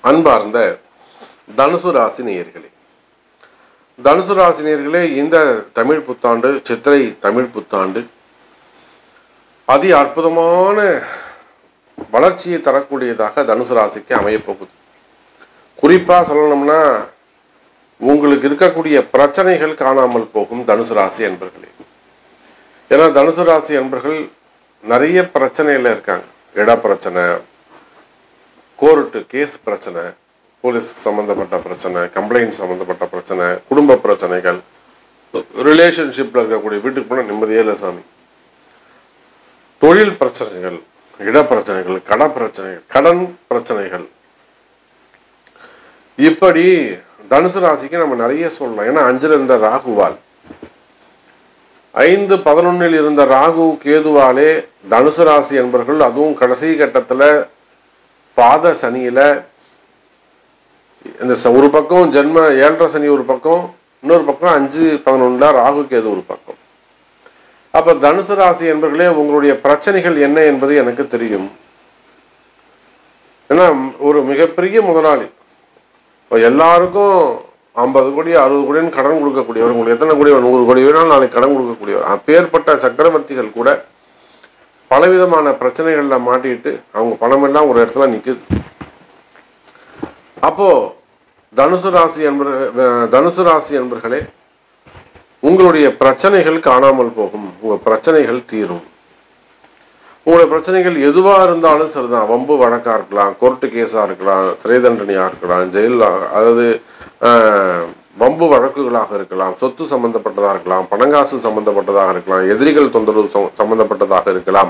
அன்பார்ந்த தனுசு ராசி நேயர்களே தனுசு ராசி நேயர்களே இந்த தமிழ் புத்தாண்டு சித்திரை தமிழ் புத்தாண்டு அதி அற்புதமான வளர்ச்சியை தரக்கூடியதாக தனுசு ராசிக்கு அமையப்போகுது குறிப்பாக சொல்லணும்னா உங்களுக்கு இருக்கக்கூடிய பிரச்சனைகள் காணாமல் போகும் தனுசு ராசி என்பர்களே ஏன்னா தனுசு ராசி என்பர்கள் நிறைய பிரச்சனையில் இருக்காங்க இட பிரச்சனை கோர்ட்டு கேஸ் பிரச்சனை போலீஸ் சம்மந்தப்பட்ட பிரச்சனை கம்ப்ளைண்ட் சம்மந்தப்பட்ட பிரச்சனை குடும்ப பிரச்சனைகள் ரிலேஷன்ஷிப்பில் இருக்கக்கூடிய வீட்டுக்கு போனால் நிம்மதியே இல்லை சாமி தொழில் பிரச்சனைகள் இட பிரச்சனைகள் கட பிரச்சனைகள் கடன் பிரச்சனைகள் இப்படி தனுசு ராசிக்கு நம்ம நிறைய சொல்லலாம் ஏன்னா அஞ்சில் இருந்த ராகுவால் ஐந்து பதினொன்னில் இருந்த ராகு கேதுவாலே தனுசு ராசி என்பவர்கள் அதுவும் கடைசி கட்டத்தில் பாத சனியில் இந்த ச- ஒரு பக்கம் ஜென்ம ஏழரை சனி ஒரு பக்கம் இன்னொரு பக்கம் அஞ்சு பதினொன்றில் ராகு கேது ஒரு பக்கம் அப்போ தனுசு ராசி என்பர்களே உங்களுடைய பிரச்சனைகள் என்ன என்பது எனக்கு தெரியும் ஏன்னா ஒரு மிகப்பெரிய முதலாளி இப்போ எல்லாருக்கும் ஐம்பது கோடி அறுபது கோடின்னு கடன் கொடுக்கக்கூடியவர் உங்களுக்கு எத்தனை கோடி வேணும்? நூறு கோடி வேணாலும் நாளைக்கு கடன் கொடுக்கக்கூடியவர் அப்பேற்பட்ட சக்கரவர்த்திகள் கூட பலவிதமான பிரச்சனைகளில் மாட்டிட்டு அவங்க பணமெல்லாம் ஒரு இடத்துல நிற்குது அப்போ தனுசு ராசி என்பர் அஹ், தனுசு ராசி என்பர்களே உங்களுடைய பிரச்சனைகள் காணாமல் போகும் உங்கள் பிரச்சனைகள் தீரும் உங்களுடைய பிரச்சனைகள் எதுவாக இருந்தாலும் சரிதான் வம்பு வழக்காக இருக்கலாம் கோர்ட்டு கேஸாக இருக்கலாம் சிறை தண்டனையாக இருக்கலாம் ஜெயிலில் அதாவது ஆஹ், வம்பு வழக்குகளாக இருக்கலாம் சொத்து சம்பந்தப்பட்டதாக இருக்கலாம் பணங்காசு சம்பந்தப்பட்டதாக இருக்கலாம் எதிரிகள் தொந்தரவு சம்- சம்பந்தப்பட்டதாக இருக்கலாம்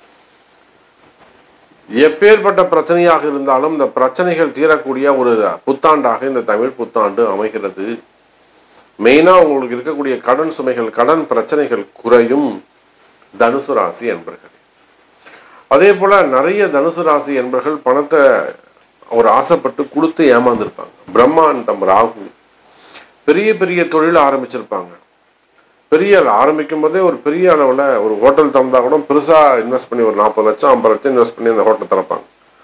எப்பேற்பட்ட பிரச்சனையாக இருந்தாலும் இந்த பிரச்சனைகள் தீரக்கூடிய ஒரு புத்தாண்டாக இந்த தமிழ் புத்தாண்டு அமைகிறது மெயினாக உங்களுக்கு இருக்கக்கூடிய கடன் சுமைகள் கடன் பிரச்சனைகள் குறையும் தனுசு ராசி என்பர்கள் அதே போல் நிறைய தனுசு ராசி என்பர்கள் பணத்தை ஒரு ஆசைப்பட்டு கொடுத்து ஏமாந்துருப்பாங்க பிரம்மாண்டம் ராகு பெரிய பெரிய தொழில் ஆரம்பிச்சிருப்பாங்க பெரிய ஆரம்பிக்கும் போதே ஒரு பெரிய அளவில் ஒரு ஹோட்டல் திறந்தா கூட பெருசாக இன்வெஸ்ட் பண்ணி ஒரு நாற்பது லட்சம் ஐம்பது லட்சம் இன்வெஸ்ட் பண்ணி அந்த ஹோட்டல் திறப்பாங்க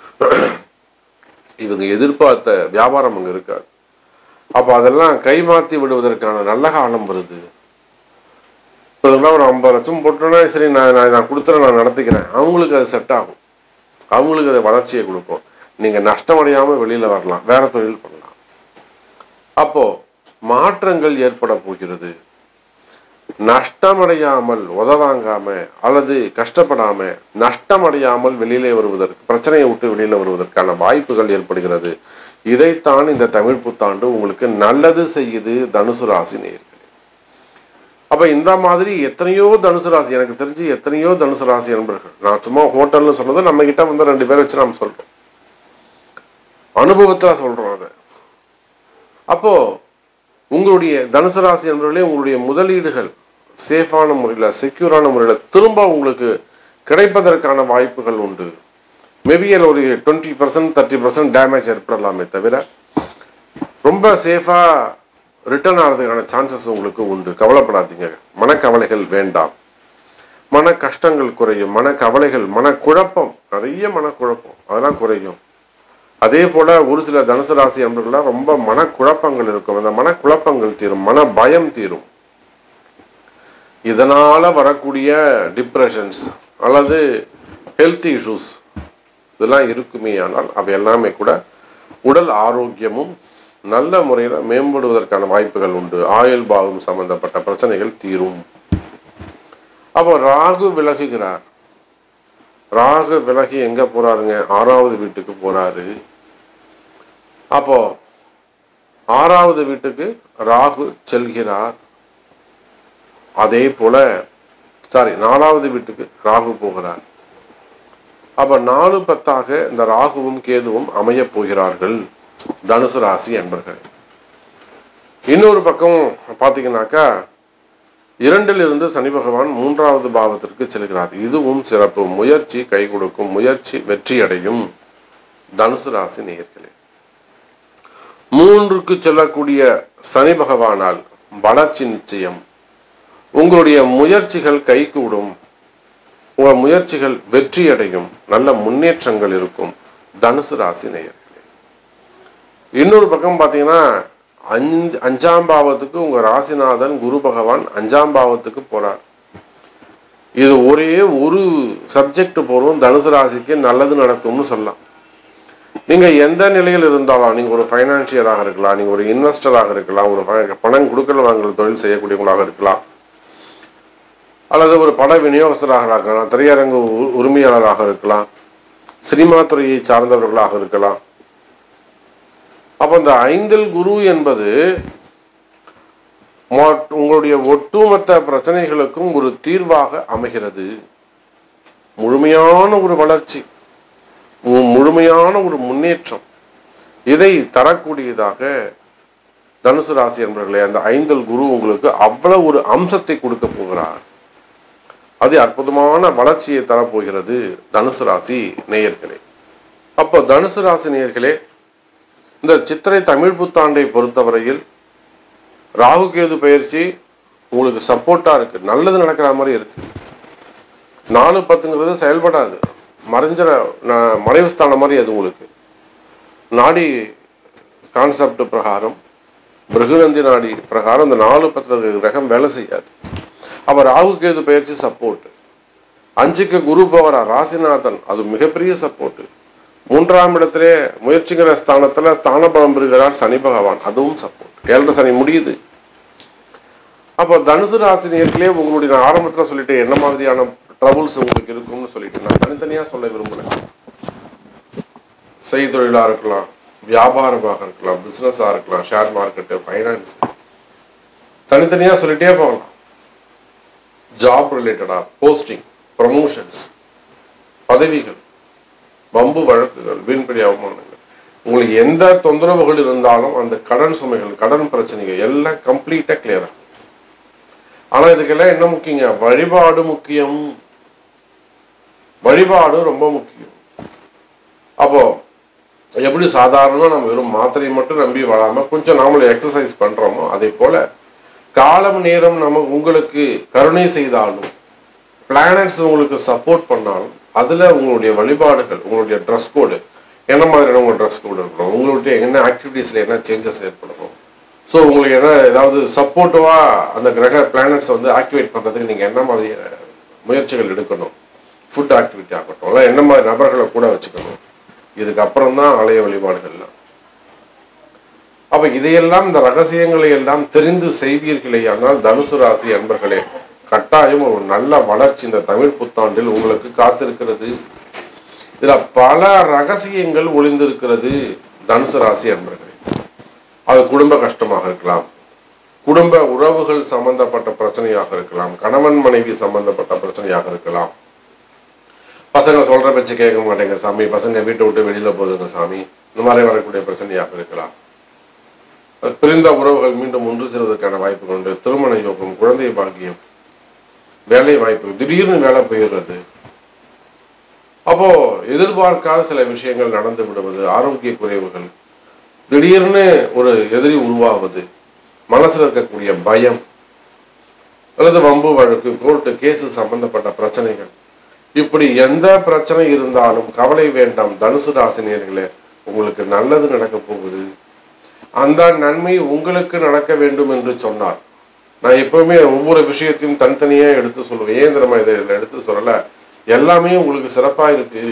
இவங்க எதிர்பார்த்த வியாபாரம் அங்கே இருக்காது அப்போ அதெல்லாம் கைமாற்றி விடுவதற்கான நல்ல காலம் வருது இப்போ இதெல்லாம் ஒரு ஐம்பது லட்சம் போட்டோன்னா சரி நான் நான் நான் கொடுத்துறேன் நான் நடத்திக்கிறேன் அவங்களுக்கு அது செட் ஆகும் அவங்களுக்கு அது வளர்ச்சியை கொடுக்கும் நீங்கள் நஷ்டம் அடையாமல் வெளியில் வரலாம் வேற தொழில் பண்ணலாம் அப்போது மாற்றங்கள் ஏற்பட போகிறது நஷ்டமடையாமல் உதவாங்காம அல்லது கஷ்டப்படாம நஷ்டமடையாமல் வெளியிலே வருவதற்கு பிரச்சனையை விட்டு வெளியில வருவதற்கான வாய்ப்புகள் ஏற்படுகிறது இதைத்தான் இந்த தமிழ் புத்தாண்டு உங்களுக்கு நல்லது செய்யுது தனுசு ராசி நேயர்களே அப்ப இந்த மாதிரி எத்தனையோ தனுசு ராசி எனக்கு தெரிஞ்சு எத்தனையோ தனுசு ராசி நண்பர்கள் நான் சும்மா ஹோட்டல்னு சொன்னது நம்ம கிட்ட வந்து ரெண்டு பேரை வச்சு நம்ம சொல்றோம் அனுபவத்துல சொல்றோம் அதை அப்போ உங்களுடைய தனுசு ராசி என்பவர்களே உங்களுடைய முதலீடுகள் சேஃபான முறையில் செக்யூரான முறையில் திரும்ப உங்களுக்கு கிடைப்பதற்கான வாய்ப்புகள் உண்டு மேபி அதில் ஒரு twenty percent thirty percent damage ஏற்படலாமே தவிர ரொம்ப சேஃபாக ரிட்டர்ன் ஆகிறதுக்கான சான்சஸ் உங்களுக்கு உண்டு கவலைப்படாதீங்க மனக்கவலைகள் வேண்டாம் மன கஷ்டங்கள் குறையும் மனக்கவலைகள் மனக்குழப்பம் நிறைய மனக்குழப்பம் அதெல்லாம் குறையும் அதே போல ஒரு சில தனுசு ராசி அன்பர்கள்லாம் ரொம்ப மனக்குழப்பங்கள் இருக்கும் அந்த மனக்குழப்பங்கள் தீரும் மன பயம் தீரும் இதனால வரக்கூடிய டிப்ரெஷன்ஸ் அல்லது ஹெல்த் இஷ்யூஸ் இதெல்லாம் இருக்குமே ஆனால் அவை எல்லாமே கூட உடல் ஆரோக்கியமும் நல்ல முறையில் மேம்படுவதற்கான வாய்ப்புகள் உண்டு ஆயுள் பாகம் சம்பந்தப்பட்ட பிரச்சனைகள் தீரும் அப்போ ராகு விலகுகிறார் ராகு விலகி எங்க போறாருங்க ஆறாவது வீட்டுக்கு போறாரு அப்போ ஆறாவது வீட்டுக்கு ராகு செல்கிறார் அதே போல சாரி நாலாவது வீட்டுக்கு ராகு போகிறார் அப்ப நாலு பத்தாக இந்த ராகுவும் கேதுவும் அமையப் போகிறார்கள் தனுசு ராசி என்பர்கள் இன்னொரு பக்கம் பார்த்தீங்கன்னாக்கா இரண்டில் இருந்து சனி பகவான் மூன்றாவது பாவத்திற்கு செல்கிறார் இதுவும் சிறப்பு முயற்சி கை கொடுக்கும் முயற்சி வெற்றியடையும் தனுசு ராசி நேயர்களே மூன்றுக்கு செல்லக்கூடிய சனி பகவானால் வளர்ச்சி நிச்சயம் உங்களுடைய முயற்சிகள் கைகூடும் உங்கள் முயற்சிகள் வெற்றியடையும் நல்ல முன்னேற்றங்கள் இருக்கும் தனுசு ராசி நேயர்களே இன்னொரு பக்கம் பார்த்தீங்கன்னா அஞ்சு அஞ்சாம் பாவத்துக்கு உங்கள் ராசிநாதன் குரு பகவான் அஞ்சாம் பாவத்துக்கு போகிறார் இது ஒரே ஒரு சப்ஜெக்ட் போகிறோம் தனுசு ராசிக்கு நல்லது நடக்கும்னு சொல்லலாம் நீங்கள் எந்த நிலையில் இருந்தாலும் நீங்கள் ஒரு ஃபைனான்சியராக இருக்கலாம் நீங்கள் ஒரு இன்வெஸ்டராக இருக்கலாம் ஒரு ப- பணம் கொடுக்கல் வாங்கல் தொழில் செய்யக்கூடியவங்களாக இருக்கலாம் அல்லது ஒரு பட விநியோகஸ்தராக இருக்கலாம் திரையரங்கு உ- உரிமையாளராக இருக்கலாம் சினிமா துறையை சார்ந்தவர்களாக இருக்கலாம் அப்போ இந்த ஐந்தில் குரு என்பது மொ- உங்களுடைய ஒட்டுமொத்த பிரச்சனைகளுக்கும் ஒரு தீர்வாக அமைகிறது முழுமையான ஒரு வளர்ச்சி மு- முழுமையான ஒரு முன்னேற்றம் இதை தரக்கூடியதாக தனுசு ராசி என்பவர்களே அந்த ஐந்தல் குரு உங்களுக்கு அவ்வளவு ஒரு அம்சத்தை கொடுக்க போகிறார் அது அற்புதமான வளர்ச்சியை தரப்போகிறது தனுசு ராசி நேயர்களே அப்போ தனுசு ராசி நேயர்களே இந்த சித்திரை தமிழ் புத்தாண்டை பொறுத்தவரையில் ராகு கேது பயிற்சி உங்களுக்கு சப்போர்ட்டாக இருக்கு நல்லது நடக்கிற மாதிரி இருக்கு நாலு பத்துங்கிறது செயல்படாது மறைஞ்சிற ந- மறைவு ஸ்தானம் மாதிரி அது உங்களுக்கு நாடி கான்செப்ட் பிரகாரம் பிருகுநந்தி நாடி பிரகாரம் இந்த நாலு பத்து கிரகம் வேலை செய்யாது அப்போ ராகு கேது பயிற்சி சப்போர்ட் அஞ்சுக்கு குரு போகிறார் ராசிநாதன் அது மிகப்பெரிய சப்போர்ட் மூன்றாம் இடத்திலே முயற்சிங்கிற ஸ்தானத்துல ஸ்தான பலம் பெறுகிறார் சனி பகவான் அதுவும் சப்போர்ட் ஏழரை சனி முடியுது அப்போ தனுசு ராசி நேர்களே உங்களுடைய நான் ஆரம்பத்தில் சொல்லிட்டு என்ன மாதிரியான ட்ரபுள்ஸ் உங்களுக்கு இருக்கும்னு சொல்லிட்டு நான் தனித்தனியாக சொல்ல விரும்பல செய்தொழிலாக இருக்கலாம் வியாபாரமாக இருக்கலாம் பிஸ்னஸாக இருக்கலாம் ஷேர் மார்க்கெட்டு ஃபைனான்ஸ் தனித்தனியாக சொல்லிட்டே போகலாம் ஜாப் ரிலேட்டடாக போஸ்டிங் ப்ரமோஷன்ஸ் பதவிகள் வம்பு வழக்குகள் வீண்படி அவமானங்கள் உங்களுக்கு எந்த தொந்தரவுகள் இருந்தாலும் அந்த கடன் சுமைகள் கடன் பிரச்சனைகள் எல்லாம் கம்ப்ளீட்டாக கிளியர் ஆகும் ஆனால் இதுக்கெல்லாம் என்ன முக்கியங்க வழிபாடு முக்கியம் வழிபாடு ரொம்ப முக்கியம் அப்போ எப்படி சாதாரணமாக நம்ம வெறும் மாத்திரையை மட்டும் நம்பி வராமல் கொஞ்சம் நாமளும் எக்ஸசைஸ் பண்ணுறோமோ அதே போல் காலம் நேரம் நம்ம உங்களுக்கு கருணை செய்தாலும் பிளானட்ஸ் உங்களுக்கு சப்போர்ட் பண்ணாலும் அதில் உங்களுடைய வழிபாடுகள் உங்களுடைய ட்ரெஸ் கோடு என்ன மாதிரியான உங்கள் ட்ரெஸ் கோடு இருக்கணும் உங்களுடைய என்ன ஆக்டிவிட்டீஸில் என்ன சேஞ்சஸ் ஏற்படணும் ஸோ உங்களுக்கு என்ன ஏதாவது சப்போர்ட்டிவாக அந்த கிரக பிளானட்ஸை வந்து ஆக்டிவேட் பண்ணுறதுக்கு நீங்கள் என்ன மாதிரி முயற்சிகள் எடுக்கணும் ஃபுட் ஆக்டிவிட்டி ஆகட்டும் இல்லை என்ன மாதிரி நபர்களை கூட வச்சுக்கணும் இதுக்கப்புறம் தான் ஆலய வழிபாடுகள்லாம் அப்ப இதையெல்லாம் இந்த ரகசியங்களை எல்லாம் தெரிந்து செய்வீர்களே ஆனால் தனுசு ராசி அன்பர்களே கட்டாயம் ஒரு நல்ல வளர்ச்சி இந்த தமிழ் புத்தாண்டில் உங்களுக்கு காத்திருக்கிறது இதுல பல ரகசியங்கள் ஒளிந்திருக்கிறது தனுசு ராசி அன்பர்களே அது குடும்ப கஷ்டமாக இருக்கலாம் குடும்ப உறவுகள் சம்பந்தப்பட்ட பிரச்சனையாக இருக்கலாம் கணவன் மனைவி சம்பந்தப்பட்ட பிரச்சனையாக இருக்கலாம் பசங்க சொல்ற பேச்சு கேட்க மாட்டேங்க சாமி பசங்க வீட்டை விட்டு வெளியில போகுதுங்க சாமி இந்த மாதிரி வரக்கூடிய பிரச்சனையாக இருக்கலாம் பிரிந்த உறவுகள் மீண்டும் ஒன்று சேர்வதற்கான வாய்ப்பு உண்டு திருமண யோகம் குழந்தை பாக்கியம் வேலை வாய்ப்பு திடீர்னு வேலை போயிடுறது அப்போ எதிர்பார்க்காத சில விஷயங்கள் நடந்து விடுவது ஆரோக்கிய குறைவுகள் திடீர்னு ஒரு எதிரி உருவாவது மனசுல இருக்கக்கூடிய பயம் அல்லது வம்பு வழக்கு கோர்ட்டு கேஸு சம்பந்தப்பட்ட பிரச்சனைகள் இப்படி எந்த பிரச்சனை இருந்தாலும் கவலை வேண்டாம் தனுசு ராசினியர்களே உங்களுக்கு நல்லது நடக்க போகுது அந்த நன்மை உங்களுக்கு நடக்க வேண்டும் என்று சொன்னார் நான் எப்பவுமே ஒவ்வொரு விஷயத்தையும் தனித்தனியா எடுத்து சொல்லுவேன் ஏன் தெரியுமா இதை இதுல எடுத்து சொல்லல எல்லாமே உங்களுக்கு சிறப்பா இருக்கு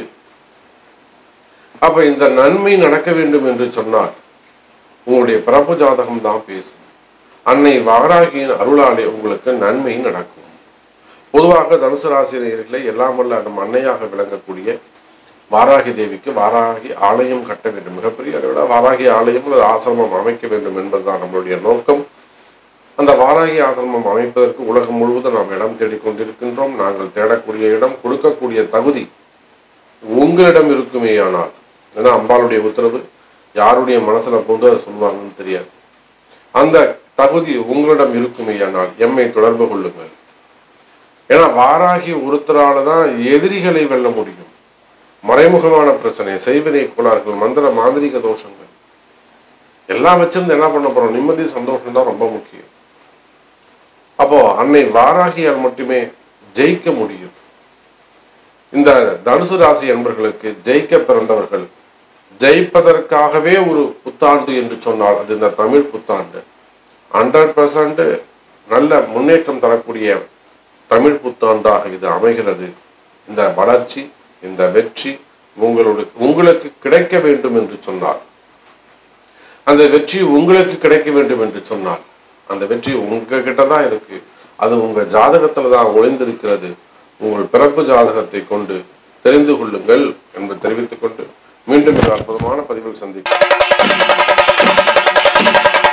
அப்ப இந்த நன்மை நடக்க வேண்டும் என்று சொன்னார் உங்களுடைய பிறப்பு ஜாதகம் தான் பேசும் அன்னை வாராகியின் அருளாலே உங்களுக்கு நன்மை நடக்கும் பொதுவாக தனுசு ராசினியர்களை எல்லாம் வல்ல நம் அன்னையாக விளங்கக்கூடிய வாராகி தேவிக்கு வாராகி ஆலயம் கட்ட வேண்டும் மிகப்பெரிய அளவில் வாராகி ஆலயம் அல்லது ஆசிரமம் அமைக்க வேண்டும் என்பதுதான் நம்மளுடைய நோக்கம் அந்த வாராகி ஆசிரமம் அமைப்பதற்கு உலகம் முழுவதும் நாம் இடம் தேடிக்கொண்டிருக்கின்றோம் நாங்கள் தேடக்கூடிய இடம் கொடுக்கக்கூடிய தகுதி உங்களிடம் இருக்குமேயானால் ஏன்னா அம்பாளுடைய உத்தரவு யாருடைய மனசுல போட்டு அதை சொல்லுவாங்கன்னு தெரியாது அந்த தகுதி உங்களிடம் இருக்குமேயானால் எம்மை தொடர்பு கொள்ளுங்கள் ஏன்னா வாராகி ஒருத்தரால தான் எதிரிகளை வெல்ல முடியும் மறைமுகமான பிரச்சனை செய்வினை கோளாறுகள் மந்திர மாந்திரிக தோஷங்கள் எல்லாம் வச்சிருந்து என்ன பண்ண போறோம் நிம்மதி சந்தோஷம் தான் ரொம்ப முக்கியம் அப்போ அன்னை வாராகியால் மட்டுமே ஜெயிக்க முடியும் இந்த தனுசு ராசி என்பர்களுக்கு ஜெயிக்க பிறந்தவர்கள் ஜெயிப்பதற்காகவே ஒரு புத்தாண்டு என்று சொன்னால் அது இந்த தமிழ் புத்தாண்டு ஹண்ட்ரட் பர்சன்ட் நல்ல முன்னேற்றம் தரக்கூடிய தமிழ் புத்தாண்டாக இது அமைகிறது இந்த வளர்ச்சி இந்த வெற்றி உங்களுடைய உங்களுக்கு கிடைக்க வேண்டும் என்று சொன்னார் அந்த வெற்றி உங்களுக்கு கிடைக்க வேண்டும் என்று சொன்னால் அந்த வெற்றி உங்ககிட்ட தான் இருக்கு அது உங்க ஜாதகத்துல தான் ஒளிந்திருக்கிறது உங்கள் பிறப்பு ஜாதகத்தை கொண்டு தெரிந்து கொள்ளுங்கள் என்று தெரிவித்துக் கொண்டு மீண்டும் ஒரு அற்புதமான பதிவில் சந்திப்போம்